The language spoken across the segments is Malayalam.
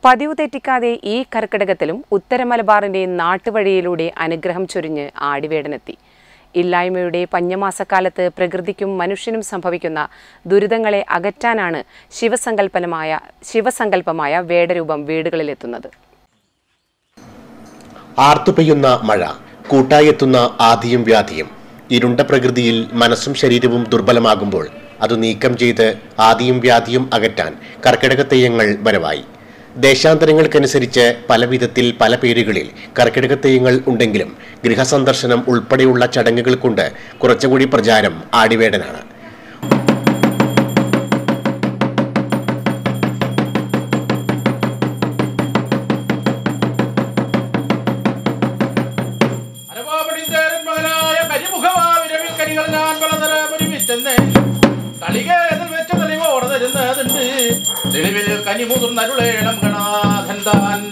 പതിവ് തെറ്റിക്കാതെ ഈ കർക്കിടകത്തിലും ഉത്തര മലബാറിന്റെ നാട്ടുവഴിയിലൂടെ അനുഗ്രഹം ചൊരിഞ്ഞ് ആടിവേടനെത്തി ഇല്ലായ്മയുടെ പഞ്ഞമാസക്കാലത്ത് പ്രകൃതിക്കും മനുഷ്യനും സംഭവിക്കുന്ന ദുരിതങ്ങളെ അകറ്റാനാണ് ശിവസങ്കല്പനമായ ശിവസങ്കല്പമായ വേടരൂപം വീടുകളിലെത്തുന്നത് ആർത്തുപെയ്യുന്ന മഴ കൂട്ടായെത്തുന്ന ആദിയും വ്യാധിയും ഇരുണ്ട പ്രകൃതിയിൽ മനസ്സും ശരീരവും ദുർബലമാകുമ്പോൾ അത് നീക്കം ചെയ്ത് ആദിയും വ്യാധിയും അകറ്റാൻ കർക്കിടക തെയ്യങ്ങൾ വരവായി ദേശാന്തരങ്ങൾക്കനുസരിച്ച് പല വിധത്തിൽ പല പേരുകളിൽ കർക്കിടക തെയ്യങ്ങൾ ഉണ്ടെങ്കിലും ഗൃഹസന്ദർശനം ഉൾപ്പെടെയുള്ള ചടങ്ങുകൾ കൊണ്ട് കുറച്ചുകൂടി പ്രചാരം ആടിവേടനാണ് അരവാപടിന്തേരൻ മകനായ കരിമുഖമാവിരവിൽ കനികൾ ഞാൻ പലതരം ഒരുമിച്ചെന്ന് കളികേതൽ വെച്ച തെളിവോടെ തരുന്നതുണ്ട് തെളിവിൽ കനി മുതിർന്നരുളേണം ഗണാഥൻ താൻ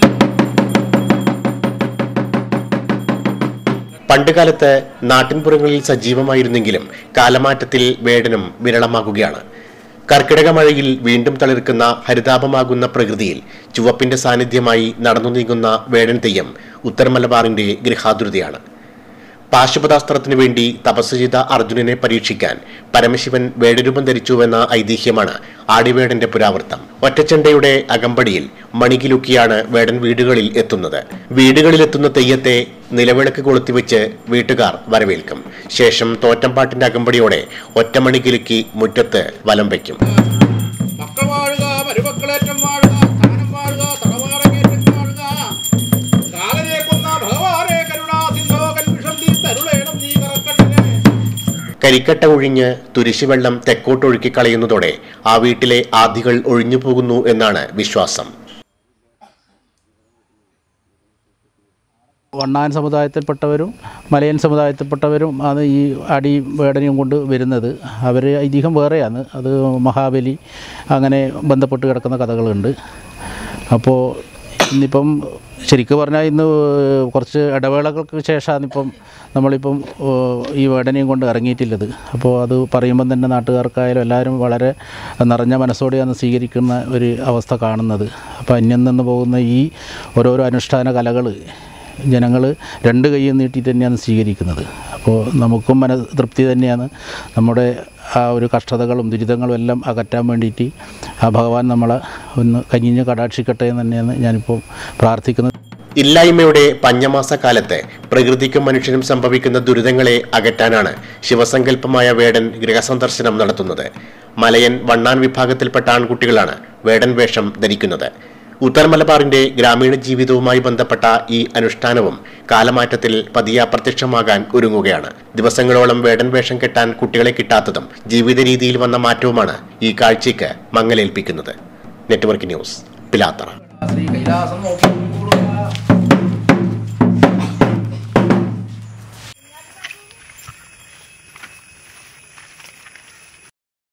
പണ്ടുകാലത്ത് നാട്ടിൻപുറങ്ങളിൽ സജീവമായിരുന്നെങ്കിലും കാലമാറ്റത്തിൽ വേടനും വിരളമാകുകയാണ് കർക്കിടക മഴയിൽ വീണ്ടും തളിർക്കുന്ന ഹരിതാപമാകുന്ന പ്രകൃതിയിൽ ചുവപ്പിന്റെ സാന്നിധ്യമായി നടന്നു നീങ്ങുന്ന വേടൻ തെയ്യം ഉത്തരമലബാറിന്റെ ഗൃഹാതുരതയാണ് പാശുപതാസ്ത്രത്തിനു വേണ്ടി തപസ് ചെയ്ത അർജുനനെ പരീക്ഷിക്കാൻ പരമശിവൻ വേടരൂപം ധരിച്ചുവെന്ന ഐതിഹ്യമാണ് ആടിവേടന്റെ പുരാവൃത്തം ഒറ്റച്ചണ്ടയുടെ അകമ്പടിയിൽ മണികിലുക്കിയാണ് വേടൻ വീടുകളിൽ എത്തുന്നത് വീടുകളിലെത്തുന്ന തെയ്യത്തെ നിലവിളക്ക് കൊളുത്തിവെച്ച് വീട്ടുകാർ വരവേൽക്കും ശേഷം തോറ്റംപാട്ടിന്റെ അകമ്പടിയോടെ ഒറ്റമണികിലുക്കി മുറ്റത്ത് വലം വയ്ക്കും മക്കൾ വാഴുക മരുമക്കളേറ്റം വാഴുക സ്ഥാനം വാഴുക തറവാറങ്ങേറ്റം വാഴുക കാലനെ കൊന്ന ഭഗവാനെ കരുണാ സിന്ധോ കൽവിഷം നീ തരുളേണം നീ കറക്കട്ടെ കരിക്കട്ട ഒഴിഞ്ഞ് തുരിശുവെള്ളം തെക്കോട്ടൊഴുക്കി കളയുന്നതോടെ ആ വീട്ടിലെ ആദികൾ ഒഴിഞ്ഞു പോകുന്നു എന്നാണ് വിശ്വാസം വണ്ണാൻ സമുദായത്തിൽപ്പെട്ടവരും മലയൻ സമുദായത്തിൽപ്പെട്ടവരും ആണ് ഈ അടി വേടനയും കൊണ്ട് വരുന്നത് അവർ ഐതിഹ്യം വേറെയാണ് അത് മഹാബലി അങ്ങനെ ബന്ധപ്പെട്ട് കിടക്കുന്ന കഥകളുണ്ട് അപ്പോൾ ഇന്നിപ്പം ശരിക്കും പറഞ്ഞാൽ ഇന്ന് കുറച്ച് ഇടവേളകൾക്ക് ശേഷമാണ് ഇപ്പം നമ്മളിപ്പം ഏഹ്, ഈ വേടനയും കൊണ്ട് ഇറങ്ങിയിട്ടുള്ളത് അപ്പോൾ അത് പറയുമ്പം തന്നെ നാട്ടുകാർക്കായാലും എല്ലാവരും വളരെ നിറഞ്ഞ മനസ്സോടെയാണ് സ്വീകരിക്കുന്ന ഒരു അവസ്ഥ കാണുന്നത് അപ്പോൾ അന്യം നിന്ന് പോകുന്ന ഈ ഓരോരോ അനുഷ്ഠാന കലകൾ ജനങ്ങൾ രണ്ട് കൈയും നീട്ടി തന്നെയാണ് സ്വീകരിക്കുന്നത് അപ്പോൾ നമുക്കും മന തൃപ്തി തന്നെയാണ് നമ്മുടെ ആ ഒരു കഷ്ടതകളും ദുരിതങ്ങളും എല്ലാം അകറ്റാൻ വേണ്ടിയിട്ട് ആ ഭഗവാൻ നമ്മളെ ഒന്ന് കനിഞ്ഞ് കടാക്ഷിക്കട്ടെ എന്ന് തന്നെയാണ് ഞാനിപ്പോൾ പ്രാർത്ഥിക്കുന്നത് ഇല്ലായ്മയുടെ പഞ്ഞമാസ കാലത്ത് പ്രകൃതിക്കും മനുഷ്യനും സംഭവിക്കുന്ന ദുരിതങ്ങളെ അകറ്റാനാണ് ശിവസങ്കല്പമായ വേടൻ ഗൃഹസന്ദർശനം നടത്തുന്നത് മലയൻ വണ്ണാൻ വിഭാഗത്തിൽപ്പെട്ട ആൺകുട്ടികളാണ് വേടൻ വേഷം ധരിക്കുന്നത് ഉത്തരമലബാറിന്റെ ഗ്രാമീണ ജീവിതവുമായി ബന്ധപ്പെട്ട ഈ അനുഷ്ഠാനവും കാലമാറ്റത്തിൽ പതിയെ അപ്രത്യക്ഷമാകാൻ ഒരുങ്ങുകയാണ് ദിവസങ്ങളോളം വേടൻ വേഷം കെട്ടാൻ കുട്ടികളെ കിട്ടാത്തതും ജീവിത രീതിയിൽ വന്ന മാറ്റവുമാണ് ഈ കാഴ്ചയ്ക്ക് മങ്ങലേൽപ്പിക്കുന്നത് നെറ്റ്വർക്ക് ന്യൂസ് പിലാത്തറ ശ്രീ കൈലാസം നോക്കി